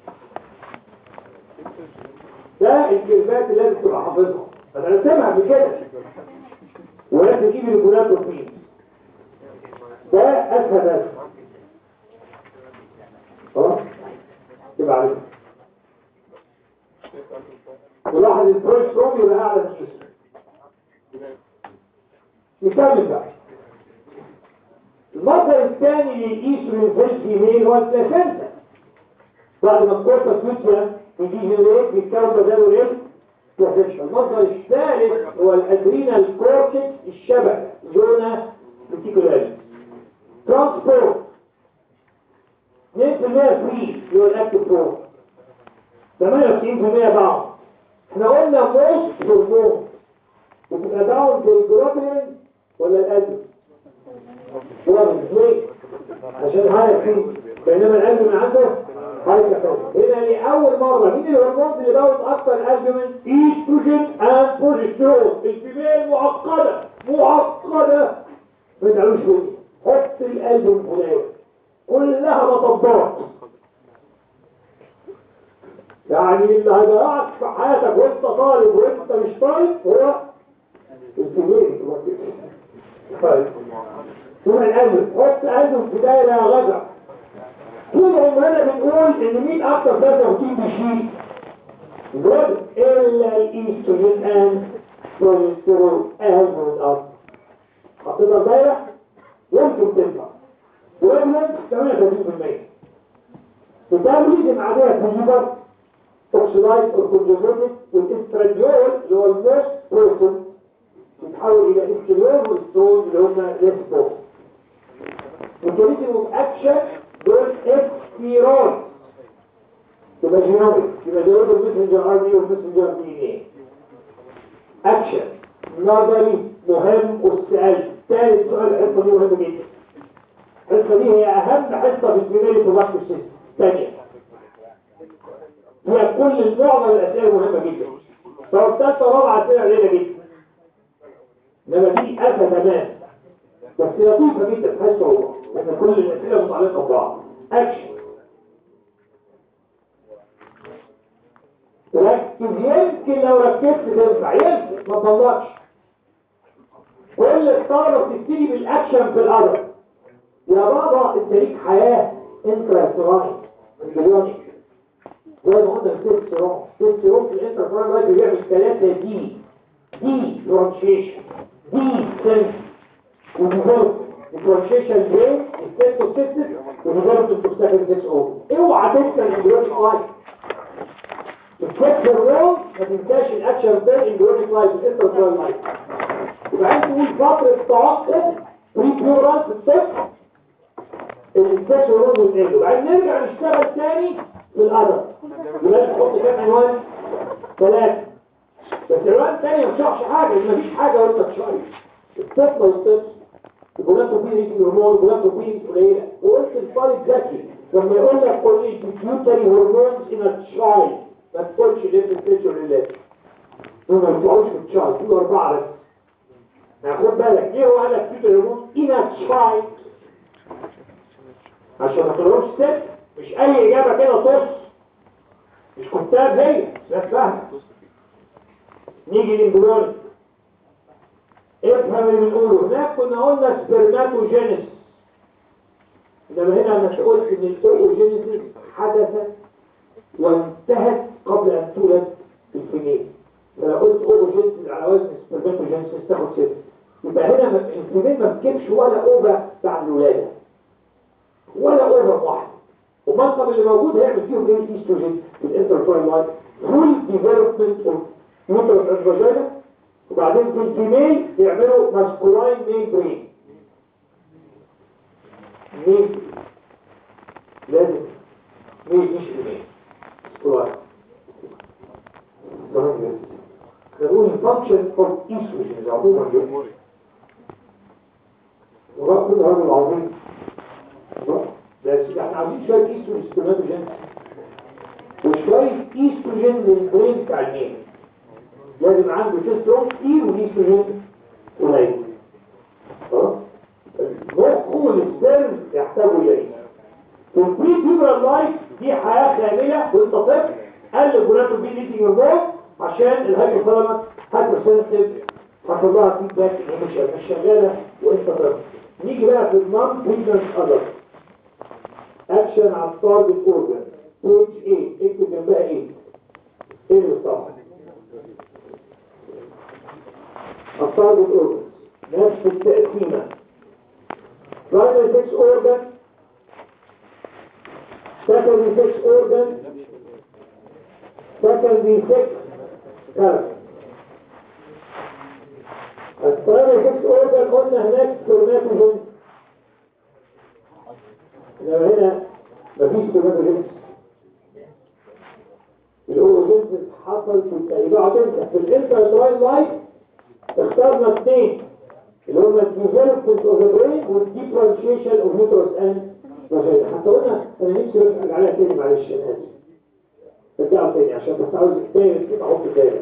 ده الكلمات اللي لازم تبقى حافظها انا رسمها قبل كده ولازم تجيب الجوناتوفين ده اسهل اسهل خلاص يبقى عليك ولاحظ البروستروم يبقى اعلى من الجسم نكمل بقى المصدر الثاني للايستروجين في الفيميل هو البلاسنتا بعد ما الكورتا فيوتيا يجي هناك بيتكون بداله ايه؟ بلاسنتا المصدر الثالث هو الادرينال كورتكس الشبكه زونا ريتيكولاري ترانسبورت 2% فري اللي هو الاكتف بروم 98% باوند احنا قلنا موست هرمون وتبقى داون بالجلوبولين ولا القلب؟ جلوبولين ليه؟ عشان هاي فيه بينما القلب من عنده هاي كفايه هنا لأول مرة مين الهرمونات اللي باوت أكتر القلب من ايستروجين اند بروجسترون الفيميل معقدة معقدة ما تعملوش فيه حط القلب الفلاني كلها مطبات يعني اللي هيضيعك في حياتك وانت طالب وانت مش طالب هو الفيميل طيب ثم القلب حط قلبه في دايرة يا غدر طول عمرنا بنقول ان مين اكتر ثلاثة روتين بيشيل جود الا الايستروجين ان بروجسترون اهم من الارض حطيتها دايرة يمكن تنفع ويبلد 38% ميتابوليزم عادية في الليفر اوكسيدايز او كونجوجيتد والاستراديول اللي هو الموست بروتين يتحول الى استريول والسترول اللي هم ليسبو ميكانيزم اوف اكشن دول اكستيرون يبقى جينوميك يبقى جينوميك المسنجر ار دي والمسنجر دي ان ايه اكشن نظري مهم والسؤال ثالث سؤال الحصه دي مهمه جدا الحصه دي هي اهم حصه في البريميري بروباكتيف سيستم ثانيه هي كل معظم الاسئله مهمه جدا طب ثالثه ورابعه اسئله قليله جدا انما دي اسا تمام بس لطيفه جدا تحس صعوبه لان كل الاسئله متعلقه ببعض اكشن ركز يمكن لو ركزت تنفع يمكن ما تطلعش كل الطلبه بتبتدي بالاكشن في الارض يا بابا انت ليك حياه انتراكتراين امبريونيك زي ما قلنا التستيرون التستيرون في الانتراكتراين لايف بيعمل ثلاثه دي دي برونشيشن دي سنس وديفلوب البرونشيشن برين السيتوسيستس وديفلوب التوستاكل ديس اوفر اوعى تنسى الامبريونيك لايف الفكر الروم ما تنساش الاكشن بين الامبريونيك لايف الانتراكتراين لايف وبعدين تقول فتره توقف بري بيورال في الطفل الانتاج والرد والإيد وبعدين نرجع نشتغل تاني في الأدب ولازم نحط كام عنوان ثلاثة بس العنوان الثاني ما شرحش حاجة مفيش حاجة وانت تشرح الطفل والطفل الجولاتوبين هرمون الجولاتوبين قليلة وقلت الطالب ذكي لما يقول لك قول لي بيوتري هرمونز ان تشاي ما تقولش ليه بتنتج لله ما بتقولش في الشاي دول أربعة بس يعني خد بالك ليه هو قال لك بيوتري هرمونز ان تشاي عشان ما تقولهمش ست مش اي اجابه كده طص مش كتاب هي ناس فاهمه نيجي للجلون افهم اللي بنقوله هناك كنا قلنا سبرماتوجينيس انما هنا انا قلت ان الاوجينيسيس حدثت وانتهت قبل ان تولد الفيميل فلو قلت اوجينيسيس على وزن سبرماتوجينيسيس تاخد ست يبقى هنا الفيميل ما بتجيبش ولا اوبا بعد الولاده ولا اوفر واحد والمنطقه اللي موجود هيعمل فيهم ايه الايستروجين في الانترفيرال لايف فول ديفلوبمنت اوف يوترس اند فاجينا وبعدين في الفيميل يعملوا ماسكولاين ميل برين ميل لازم ميل مش ميل ماسكولاين خلوني فانكشن اوف ايستروجين عموما ورب الرجل العظيم بس احنا عايزين شويه ايستروجين سبرماتوجين وشويه ايستروجين للبرين بتاع الميل لازم عنده تسترون كتير والايستروجين قليل خلاص المخ والسبرم يحتاجوا اليه والبري فيبرال لايف دي حياه كامله وانت طفل قل الجوناتو بي ليتنج هرمون عشان الهايبوثالامس هايبر سنسيتيف حصل لها فيدباك ان هي مش مش شغاله وانت طفل نيجي بقى في النون بريجننت ادلت اكشن على التارجت اورجان بيج 8 اكتب جنبها ايه ايه اللي طبعا التارجت اورجان نفس التقسيمه primary sex organ secondary sex organ secondary sex character البرايمري sex organ قلنا هناك سpermatogen انما هنا مفيش سpermatogen الاوروجينسيس حصل في التقريبات تنسى في الانترتراين لايف اخترنا اثنين اللي هما الديفلوبمنت اوف ذا برين والديفرنشيشن اوف يوترس اند فاجينا حتى قلنا انا نفسي بس ارجع عليها تاني معلش انا اسف ارجعوا تاني عشان بس عاوز الدايره كده احط الدايره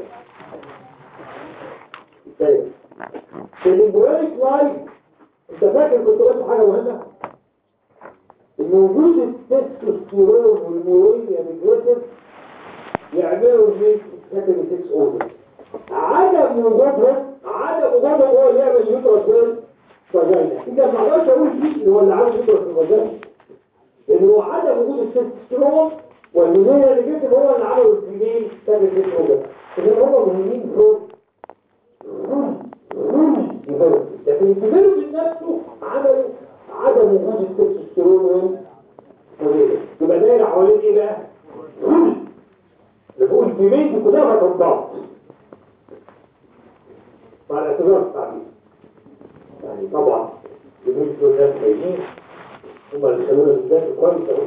الدايره في الامبريك لايف انت فاكر كنت قلت حاجه مهمه ان وجود التستوستيرون والمورينيا نيجريتيف يعملوا زي سكندري 6 اوردر عدم وجودهم عدم وجودهم هو اللي يعمل يوترس ويل فاجينا اذا ما اقدرش اقول مين اللي هو اللي عامل يوترس فاجينا لان هو عدم وجود التستوستيرون والمورينيا نيجريتيف هو اللي عملوا الفيميل سكندري 6 اوردر اذا هم مهمين فوق فول فول ديفلوبمنت لكن الديفلوبمنت نفسه عملوا عدم وجود التستوستيرون والهرمون يبقى دايره حوالين ايه بقى؟ كل بنقول الكمين دي كلها بتنضبط وعلى اعتبار التعبير يعني طبعا الكمين دول ناس خايفين هم اللي خلونا بالذات كويس اهو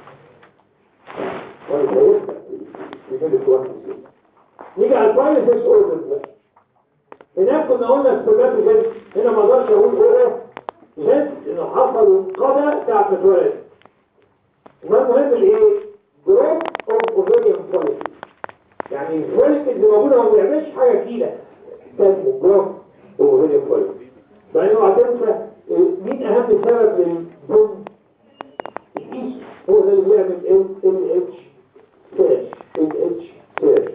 كويس اهو يجيب الواحد نيجي على الفاينل سيكس اوردرز بقى هناك كنا قلنا السبات جد هنا ما اقدرش اقول ايه جد انه حصل انقضى ساعه ما اتولد وما المهم الايه جروث اوف اوفيريان فوليك يعني الفوليك اللي موجوده ما بيعملش حاجه جديده اسمه جروث اوف اوفيريان فوليك بعدين اوعى تنسى مين اهم سبب للبن الايس هو ده اللي بيعمل ال ال اتش سيرش ال اتش سيرش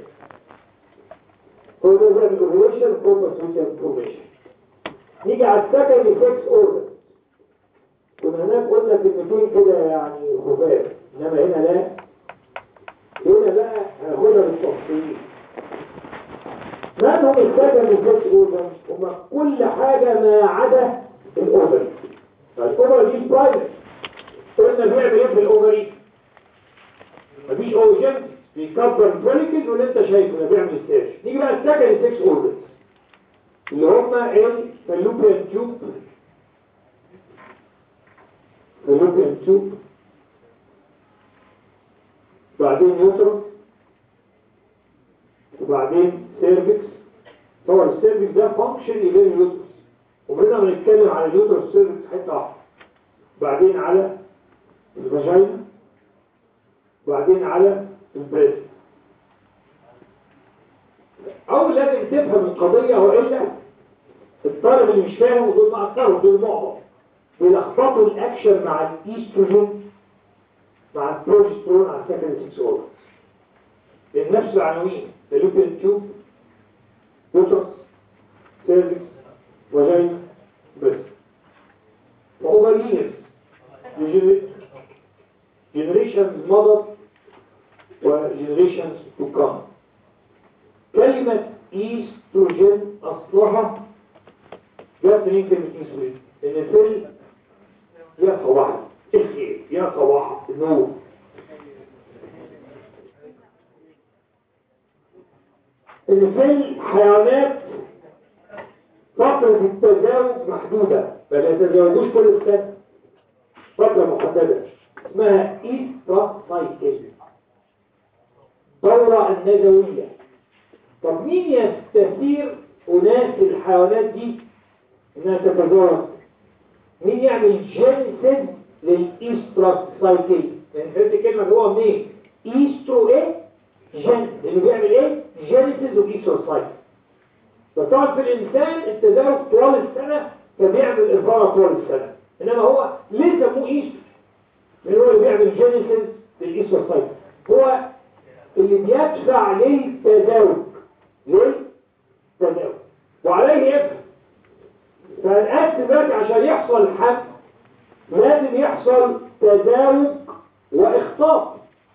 هو ده بيعمل اوفيريشن فورمس انفورميشن نيجي على السكند سكس اوردر كنا هناك قلنا كلمتين كده يعني خفاف انما هنا لا هنا بقى هناخدها بالتفصيل من هم السكند سكس اوردر هم كل حاجة ما عدا الاوفر الاوفر دي برايفت قلنا بيعمل ايه في الاوفري مفيش اوجن بيكبر الفوليكل واللي انت شايفه ده بيعمل ستيرش نيجي بقى السكند سكس اوردر اللي هم الفالوبيان تيوب فالوبيان تيوب بعدين يوترس وبعدين سيرفكس طبعا السيرفكس ده فانكشن غير اليوترس وبرنا بنتكلم على اليوترس سيرفكس حته واحده بعدين على الفاجينا وبعدين على البريست أول لازم تفهم القضية وإلا الطالب اللي مش فاهم ودول معطروا دول معظم بيلخبطوا الأكشن مع الإيستروجين مع البروجسترون على السكند سكس أورد لأن نفس العناوين فالوبين تيوب يوترس سيرفكس وجاين بريست وأوفر ييرز generations مضت وجنريشنز تو كام كلمة ايستروجين اصلها جاءت منين كلمة ايستروجين ان فيل يا صباح الخير يا صباح النور ان في الحيوانات فترة التزاوج محدودة ما يتزاوجوش كل السنة فترة محددة اسمها إيسترا سايكل دورة النجوية طب مين يستثير أناس الحيوانات دي إنها تتزوج مين يعمل جينيسيس للإيسترا سايكل يعني فهمت كلمة جوه منين إيسترو إيه جين اللي بيعمل إيه جينيسيس والإيسترا سايكل فطبعا في الإنسان التزاوج طوال السنة فبيعمل إثارة طوال السنة إنما هو ليه سموه إيسترو من هو اللي بيعمل جينيسيس للإيسترا سايكل هو اللي بيدفع للتزاوج للتزاوج وعليه يفهم فالأكل دلوقتي عشان يحصل حمل لازم يحصل تزاوج واخطاط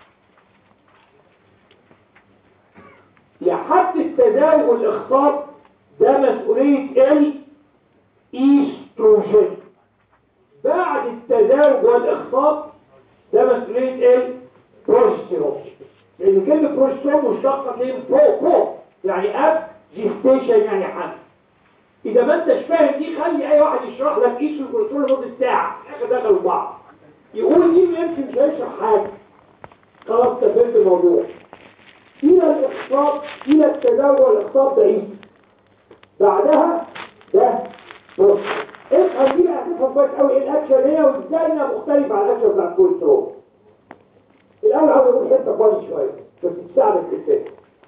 لحد التزاوج والاخطاط ده مسؤولية الايستروجين بعد التزاوج والاخطاط ده مسؤولية البروجستيرون لان كلمة بروجستيرون مشتقة من فوق فوق يعني اب جيستيشن يعني حمل اذا ما انتش فاهم دي خلي اي واحد يشرح لك ايش الكوليسترول لمده ساعه اخر دخلوا بعض يقول دي يمكن مش هيشرح حاجه خلاص تفهمت الموضوع الى الاخطاب الى التداول والاخطاب ده ايه بعدها ده بص افهم دي هتفهم كويس قوي ايه الاكشن هي وازاي انها مختلفه عن الاكشن بتاع الكوليسترول الاول عاوز اقول حته فاضي شويه بس تساعدك في الفهم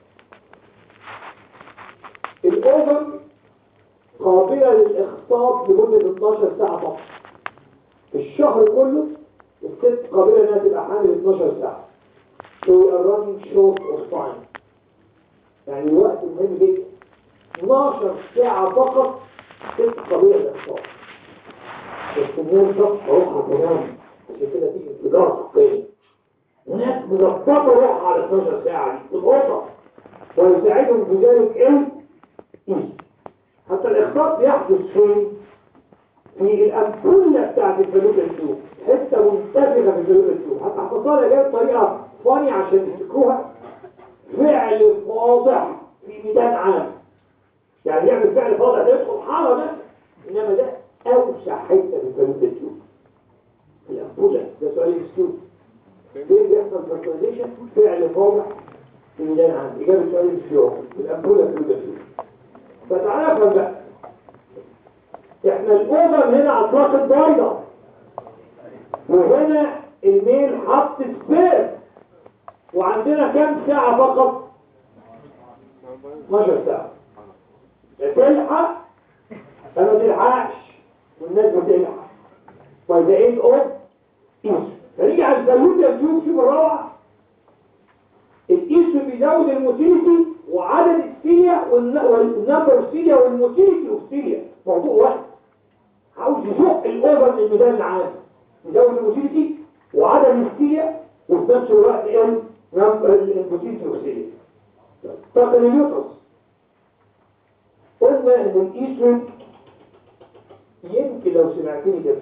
الاوفر قابلة للإخطاب لمدة 12 ساعة فقط في الشهر كله الست قابلة انها تبقى حامل 12 ساعة so we are running short of time يعني الوقت مهم جدا 12 ساعة فقط ست قابلة للإخطاب بس النور صفحة روحها تمام عشان كده تيجي انفجار سكاني وناس مظبطة روحها على 12 ساعة دي تضغطها ويساعدهم في ذلك ايه؟ إيه؟ حتى الإخطاط بيحدث فين؟ في الأمبولة بتاعت الفالوبيان تيوب حتة منتفخة في الفالوبيان تيوب حتى حفظها لها جاية بطريقة فاني عشان تفتكروها فعل واضح في ميدان عام يعني يعمل فعل واضح ده يدخل حارة بس إنما ده أوسع حتة في الفالوبيان تيوب الأمبولة ده سؤال السكوت فين بيحصل فيرتلايزيشن فعل واضح في ميدان عام إجابة سؤال السكوت الأمبولة في الفالوبيان تيوب فتعالى افهم بقى احنا الاوفر هنا اطلاق البيضة وهنا الميل حط سبير وعندنا كام ساعة فقط 12 ساعة لا تلحق انا ما تلحقش والناس بتلحق طيب ده ايه اوف ايسو فنيجي على الزلوت يا شوف شوف الروعة الايسو بيزود الموتيليتي وعدد السيليا والنمبر السيليا والموتيليتي والسيليا موضوع واحد عاوز يزق الاوفر من الميدان العام يزود الموتيليتي وعدد السيليا وفي نفس الوقت ايه نمبر الموتيليتي والسيليا طاقة اليوترس قلنا ان الايسو يمكن لو سمعتني كده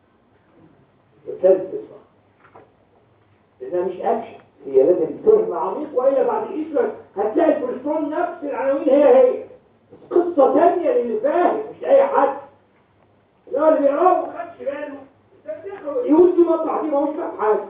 لازم تسمع لانها مش اكشن هي لازم فهم عميق والا بعد الايسو هتلاقي البروسترون نفس العناوين هي هي قصة تانية للي فاهم مش اي حد لا اللي بيقراه ما خدش باله يقول دي مطلع دي ما هوش فاهم حاجة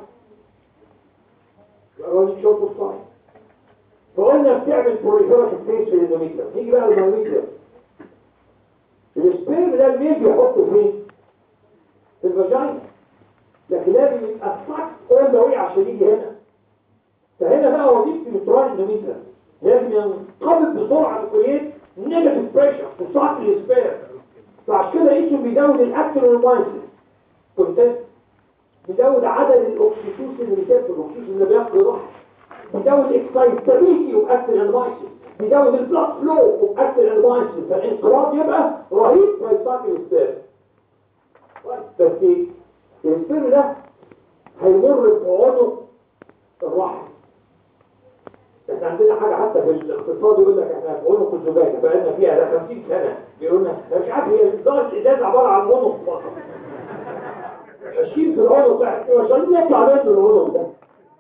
الراجل شوفه الصحيح فقلنا بتعمل بوليفيرس سبيس في الاندوميتريوم نيجي بقى للمايوميتريوم السبيرم ده الميل بيحطه فين؟ في الفاجينا لكن لازم يبقى الصح اول ده عشان يجي هنا فهنا بقى وظيفة النيوترال اندوميتريوم لازم ينقبض بسرعة الكريات نيجاتيف بريشر في صعق الاسبير فعشان كده يسم بيزود الاكتر والمايسن كنت بيزود عدد الاكسيتوسين ريسبتور الاكسيتوسين اللي بياخد الروح بيزود الاكسايتابيلتي واكتر المايسن بيزود البلاد فلو واكتر المايسن فالانقراض يبقى رهيب في صعق الاسبير بس الاسبير ده هيمر بعنق الرحم احنا عندنا حاجة حتى في الاقتصاد يقول لك احنا في عنق الزجاجة بقالنا فيها ده 50 سنة بيقول لنا انا مش عارف هي درجة الازاز عبارة عن عنق فقط ماشيين في العنق ده عشان يطلع منه العنق ده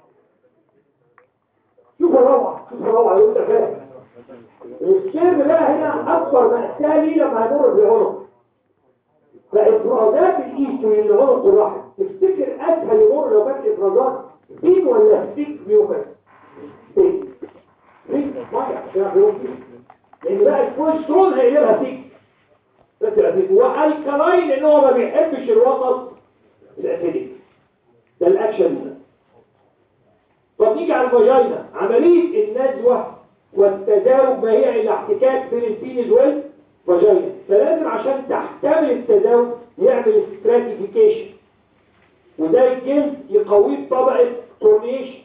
شوف الروعة شوف الروعة لو انت فاهم السيرم بقى هنا اكبر مأساة ليه لما هيمر في العنق فافرازات الايستو اللي عنق الرحم تفتكر اسهل يمر لو كانت افرازات بين ولا ستيك ميوكس ستيك ستيك ميه عشان يعرفوا لان بقى الكوليسترول هيقلبها ستيك بس الاسيد والكلاين لان هو ما بيحبش الوسط الاسيدي ده الاكشن طب نيجي على الفاجينا عمليه النزوه والتزاوج ما هي الا احتكاك بين البينز والفاجينا فلازم عشان تحتمل التزاوج يعمل ستراتيفيكيشن وده الجلد يقويه بطبقه كورنيشن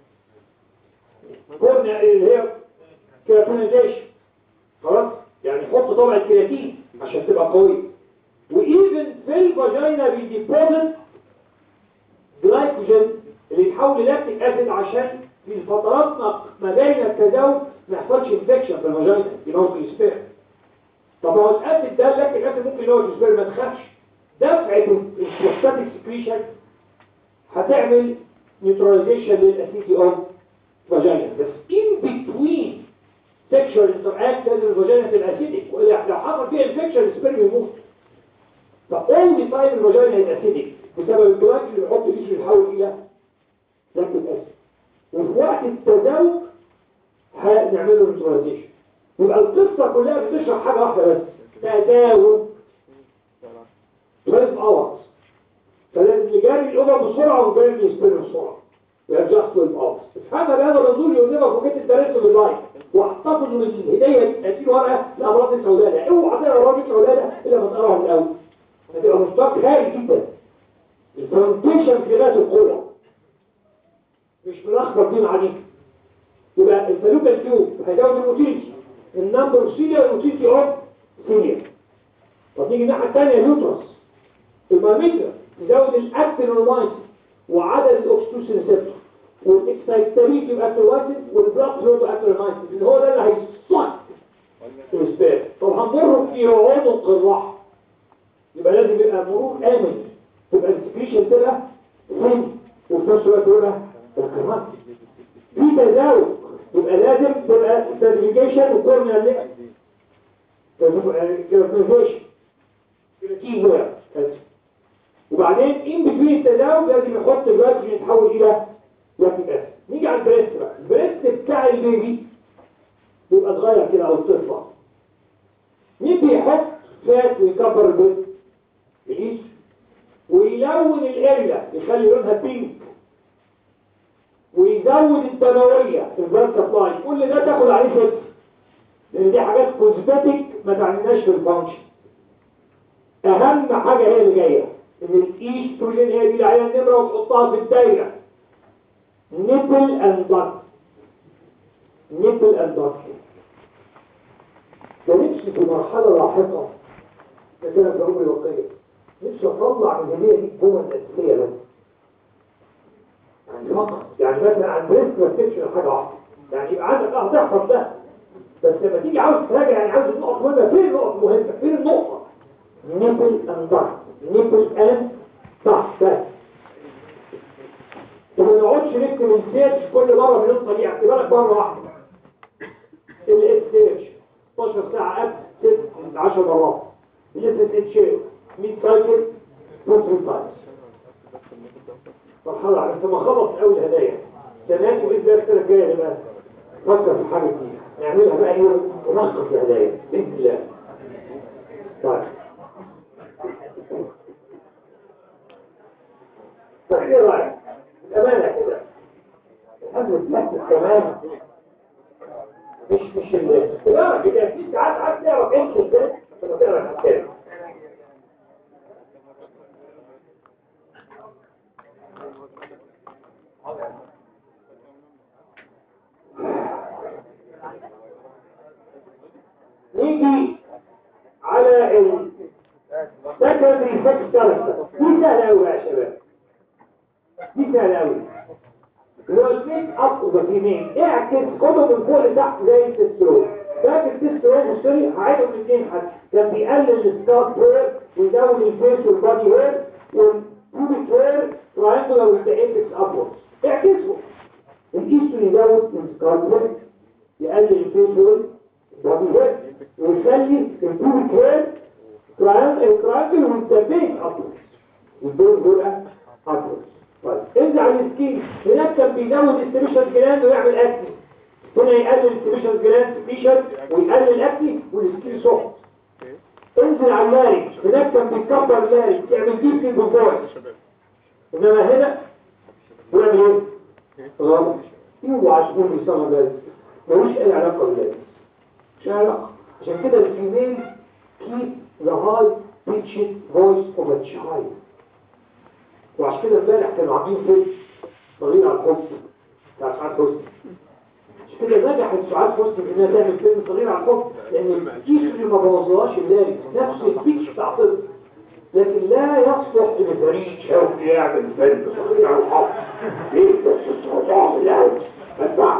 كورنيا اللي هي كيراتينيزيشن خلاص يعني حط طبقه كرياتين عشان تبقى قويه وايفن في الفاجينا بيديبوزيت جلايكوجين اللي يتحول للاكتيك اسيد عشان في الفترات ما ما بين التزاوج ما يحصلش انفكشن في الفاجينا يموت السبير طب ما هو الاسيد ده اللاكتيك اسيد ممكن يموت السبير ما تخافش دفعه البروستاتيك سكريشن هتعمل نيوتراليزيشن للاسيدي اوف فاجينا بس in between sexual interact لازم الفاجينا تبقى اسيدك والا لو حصل فيها انفكشن السبيرم يموت فاول تايم الفاجينا هيبقى اسيدك بسبب الدواج اللي بيحط فيه يتحول الى لاكتيك اسيد وفي وقت التزاوج هنعمل له نيوتراليزيشن يبقى القصه كلها بتشرح حاجه واحده بس تزاوج 12 hours فلازم نجاري الأمم بسرعة ونجاري السبير بسرعة يبقى جاست 12 hours افهمها بهذا الرسول يقول لنا فوجئت الدرس باللايك واحتفظوا من الهدية هذه ورقة لأمراض الولادة اوعى تقرا أمراض الولادة إلا ما تقراها من الأول هتبقى مشتاق هايل جدا الفرنتيشن في ذات القوة مش ملخبط دين عليك يبقى الفلوكال تيوب هيزود الموتيلتي النمبر سيليا والموتيلتي اوف سيليا طب نيجي الناحية الثانية اليوترس الماميتر يزود الاكتين والمايسن وعدد الاكسيتوسين ريسبتور والاكسايتابيلتي باكتيوايتس والبلاد فلو باكتيوايتس اللي هو ده اللي هيصك الاسباب طب هنمر في عنق الرحم يبقى لازم يبقى مرور آمن تبقى السكريشن تبقى سن وفي نفس الوقت تبقى الكرات في تزاوج يبقى لازم تبقى سيرفيكيشن وكورنيال كيرفيكيشن كي وير وبعدين ان بتوين التزاوج لازم يحط الوقت عشان يتحول الى لاكتيك اسيد نيجي على البريست بقى البريست بتاع البيبي بيبقى صغير كده او الطفله مين بيحط فات ويكبر البيض يقيس ويلون الاريا يخلي لونها بينك ويزود الدمويه البلاد سبلاي كل ده تاخد عليه فكر لان دي حاجات كوزمتيك ما تعنيناش في الفانكشن اهم حاجه هي اللي جايه ان الايستروجين هي دي اللي عليها النمره وتحطها في الدايره نيبل اند دارك نيبل اند دارك ده نفسي في مرحلة لاحقة ده كده ضروري واقعي نفسي اطلع من الهدية دي الجمل الأساسية بس يعني فقط يعني مثلا عن بريست ما تكتبش غير حاجة واحدة يعني يبقى عندك اه تحفظ ده بس لما تيجي عاوز تراجع يعني عاوز النقط مهمة فين النقط مهمة فين النقطة نيبل اند ضغط نيبل اند ضغط بس وما نقعدش نكتب السيرش كل مرة بنقطة دي اعتبارك مرة واحدة السيرش 12 ساعة قبل 6 10 مرات لسه تتشير 100 سايكل نصف سايكل مرحلة على ما خلص أول هدايا تمام وإذا السنة الجاية بقى فكر في حاجة جديدة نعملها بقى يوم ونخلص الهدايا بإذن الله طيب طيب ايه رأيك؟ الأمانة كده الحمد لله تمام مش مش ال تقرا كده في ساعات عايز تعرف انت ازاي لما تقرا الكتاب نيجي على ال secondary sex character دي سهلة أوي يا شباب دي سهلة أوي لو الميك اب وفيمين اعكس كله من فوق لتحت زي التسترون فاكر التسترون والسوري هعيدهم الاثنين حتى كان بيقلل السكارب هير ويزود الفيس والبادي هير والبوبيك هير تراينجولار وذ ايبكس ابورد اعكسهم الايستون يزود السكارب هير يقلل الفيس والبادي هير ويخلي البوبيك هير تراينجولار وذ بيس ابورد والدول دول ابورد طيب انزع على السكين هناك كان بيزود السبيشال جلاند ويعمل اكتي هنا يقلل السبيشال جلاند سبيشال ويقلل الاكتي والسكين سوفت انزل على اللارج هناك كان بيكبر اللارج يعمل ديبنج وفويس انما هنا بيعمل ايه؟ غلط يوضع عشان بيصغر اللارج ملوش اي علاقه باللارج مش علاقه عشان كده الفيميل keep the high pitched voice of a child وعشان كده امبارح كانوا عاملين فيلم صغير على الحسن بتاع سعاد حسني عشان كده نجحت سعاد حسني في انها تعمل فيلم صغير على الحسن لان الكيس اللي ما بوظهاش اللاري نفس البيتش بتاع طفل لكن لا يصلح ان فريد شوقي يعمل فيلم صغير على الحسن ايه بس الصوت لا ما ينفعش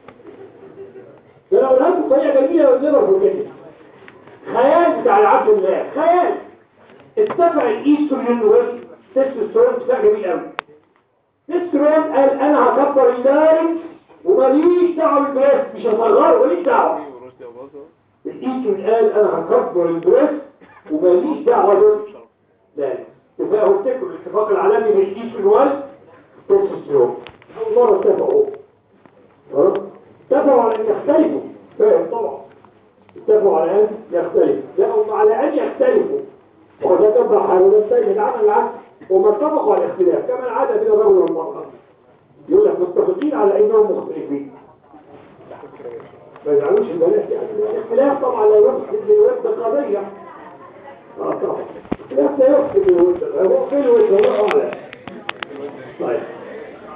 ده انا اقولها لكم طريقه جميله ونقدر في كده خيال بتاع العبد الله خيال اتفق الايستروجين وال تستوستيرون بتاع جميل قوي تستوستيرون قال انا هكبر اللارنج وماليش دعوه بالبريست مش هصغره ماليش دعوه الايستروجين قال انا هكبر البريست وماليش دعوه باللارنج اتفاقوا افتكروا الاتفاق العالمي بين الايستروجين والتستوستيرون اول مره اتفقوا خلاص اتفقوا على ان يختلفوا فاهم طبعا اتفقوا على ان يختلفوا لا هم على ان يختلفوا وده تبقى حاولات تانية العمل العكس وما اتفقوا على الاختلاف كما العادة بين الرجل والمرأة يقول لك متفقين على انهم مختلفين ما يزعلوش البنات يعني الاختلاف طبعا لا يفسد للود القضية اه طبعا الاختلاف لا يفسد للود هو فين الود هو اه